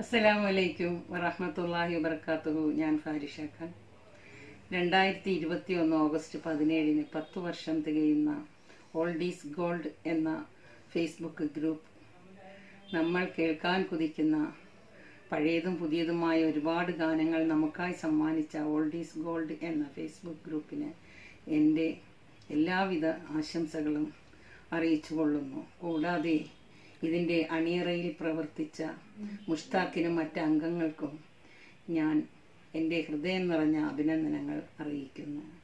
അസ്സലാമു അലൈക്കും വറഹമത്തല്ലാഹി വബർക്കാത്തുഹു ഞാൻ ഫാരിഷ ഖാൻ രണ്ടായിരത്തി ഇരുപത്തി ഒന്ന് ഓഗസ്റ്റ് പതിനേഴിന് പത്ത് വർഷം തികയുന്ന ഓൾഡീസ് ഗോൾഡ് എന്ന ഫേസ്ബുക്ക് ഗ്രൂപ്പ് നമ്മൾ കേൾക്കാൻ കുതിക്കുന്ന പഴയതും പുതിയതുമായ ഒരുപാട് ഗാനങ്ങൾ നമുക്കായി സമ്മാനിച്ച ഓൾഡീസ് ഗോൾഡ് എന്ന ഫേസ്ബുക്ക് ഗ്രൂപ്പിന് എൻ്റെ എല്ലാവിധ ആശംസകളും അറിയിച്ചു കൊള്ളുന്നു കൂടാതെ ഇതിൻ്റെ അണിയറയിൽ പ്രവർത്തിച്ച മുഷ്താഖിനും മറ്റ് അംഗങ്ങൾക്കും ഞാൻ എൻ്റെ ഹൃദയം നിറഞ്ഞ അഭിനന്ദനങ്ങൾ അറിയിക്കുന്നു